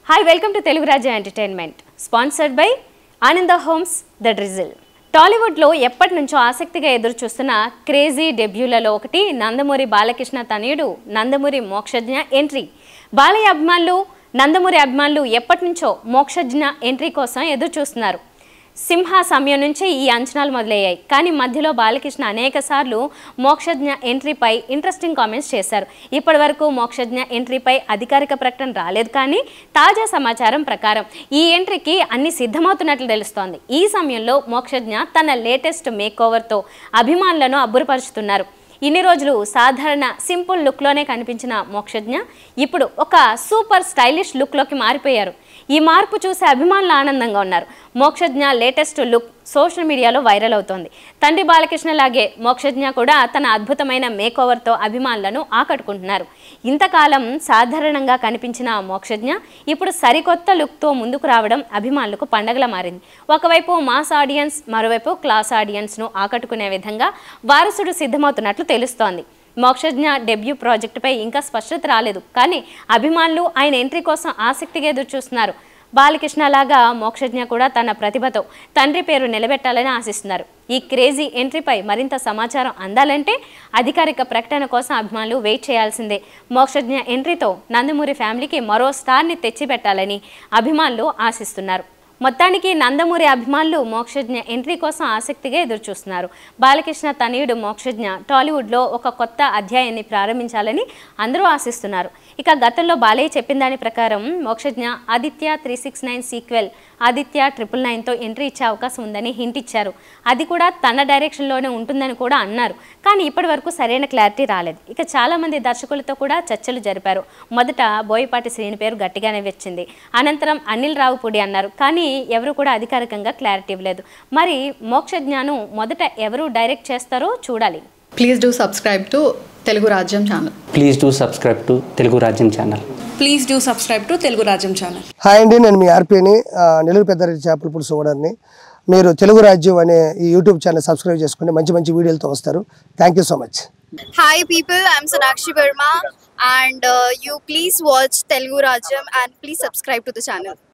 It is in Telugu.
Hi welcome to Telugu Rajya entertainment sponsored by Ananda homes the drizzle టాలీవుడ్లో ఎప్పటి నుంచో ఆసక్తిగా ఎదురు చూస్తున్న క్రేజీ డెబ్యూలలో ఒకటి నందమూరి బాలకృష్ణ తనయుడు నందమూరి మోక్షజ్ఞ ఎంట్రీ బాలయ్య అభిమానులు నందమూరి అభిమానులు ఎప్పటి నుంచో మోక్షజ్ఞ ఎంట్రీ కోసం ఎదురు చూస్తున్నారు సింహ సమయం నుంచే ఈ అంచనాలు మొదలయ్యాయి కానీ మధ్యలో బాలకృష్ణ అనేక సార్లు మోక్షజ్ఞ ఎంట్రీపై ఇంట్రెస్టింగ్ కామెంట్స్ చేశారు ఇప్పటి వరకు మోక్షజ్ఞ ఎంట్రీపై అధికారిక ప్రకటన రాలేదు కానీ తాజా సమాచారం ప్రకారం ఈ ఎంట్రీకి అన్ని సిద్ధమవుతున్నట్లు తెలుస్తోంది ఈ సమయంలో మోక్షజ్ఞ తన లేటెస్ట్ మేక్ ఓవర్తో అభిమానులను అబ్బురపరుచుతున్నారు ఇన్ని రోజులు సాధారణ సింపుల్ లుక్లోనే కనిపించిన మోక్షజ్ఞ ఇప్పుడు ఒక సూపర్ స్టైలిష్ లుక్లోకి మారిపోయారు ఈ మార్పు చూసి అభిమానులు ఆనందంగా ఉన్నారు మోక్షజ్ఞ లేటెస్ట్ లుక్ సోషల్ మీడియాలో వైరల్ అవుతోంది తండ్రి బాలకృష్ణ లాగే మోక్షజ్ఞ కూడా తన అద్భుతమైన మేక్ ఓవర్తో అభిమానులను ఆకట్టుకుంటున్నారు ఇంతకాలం సాధారణంగా కనిపించిన మోక్షజ్ఞ ఇప్పుడు సరికొత్త లుక్తో ముందుకు రావడం అభిమానులకు పండగలా మారింది ఒకవైపు మాస్ ఆడియన్స్ మరోవైపు క్లాస్ ఆడియన్స్ను ఆకట్టుకునే విధంగా వారసుడు సిద్ధమవుతున్నట్లు తెలుస్తోంది మోక్షజ్ఞ డెబ్యూ ప్రాజెక్టుపై ఇంకా స్పష్టత రాలేదు కానీ అభిమానులు ఆయన ఎంట్రీ కోసం ఆసక్తిగా ఎదురు చూస్తున్నారు బాలకృష్ణ లాగా మోక్షజ్ఞ కూడా తన ప్రతిభతో తండ్రి పేరు నిలబెట్టాలని ఆశిస్తున్నారు ఈ క్రేజీ ఎంట్రీపై మరింత సమాచారం అందాలంటే అధికారిక ప్రకటన కోసం అభిమానులు వెయిట్ చేయాల్సిందే మోక్షజ్ఞ ఎంట్రీతో నందమూరి ఫ్యామిలీకి మరో స్టార్ని తెచ్చిపెట్టాలని అభిమానులు ఆశిస్తున్నారు మొత్తానికి నందమూరి అభిమానులు మోక్షజ్ఞ ఎంట్రీ కోసం ఆసక్తిగా ఎదురుచూస్తున్నారు బాలకృష్ణ తనయుడు మోక్షజ్ఞ టాలీవుడ్లో ఒక కొత్త అధ్యాయాన్ని ప్రారంభించాలని అందరూ ఆశిస్తున్నారు ఇక గతంలో బాలయ్య చెప్పిన దాని ప్రకారం Mokshagna Aditya three six nine sequel Aditya triple నైన్తో ఎంట్రీ ఇచ్చే అవకాశం ఉందని హింట్ ఇచ్చారు అది కూడా తన డైరెక్షన్లోనే ఉంటుందని కూడా అన్నారు కానీ ఇప్పటి వరకు సరైన క్లారిటీ రాలేదు ఇక చాలామంది దర్శకులతో కూడా చర్చలు జరిపారు మొదట బోయపాటి శ్రీని పేరు గట్టిగానే వచ్చింది అనంతరం అనిల్ రావుపూడి అన్నారు కానీ ఎవరు కూడా అధికారికంగా క్లారిటీ ఇవ్వలేదు మరి మోక్షజ్ఞాను మొదట ఎవరు డైరెక్ట్ చేస్తారో చూడాలి please do subscribe to Telugu Rajyam channel please do subscribe to Telugu Rajyam channel please do subscribe to Telugu Rajyam channel hi అండి నేను మీ ఆర్పీని నెల్లూరు పెద్దారెడ్డి చేపల పులుసు ఓనర్ని మీరు తెలుగు రాజ్యం అనే ఈ యూట్యూబ్ ఛానల్ సబ్స్క్రైబ్ చేసుకుని మంచి మంచి వీడియోలతో వస్తారు thank you so much Hi people, I'm Sonakshi Verma and uh, you please watch Telugu Rajam and please subscribe to the channel.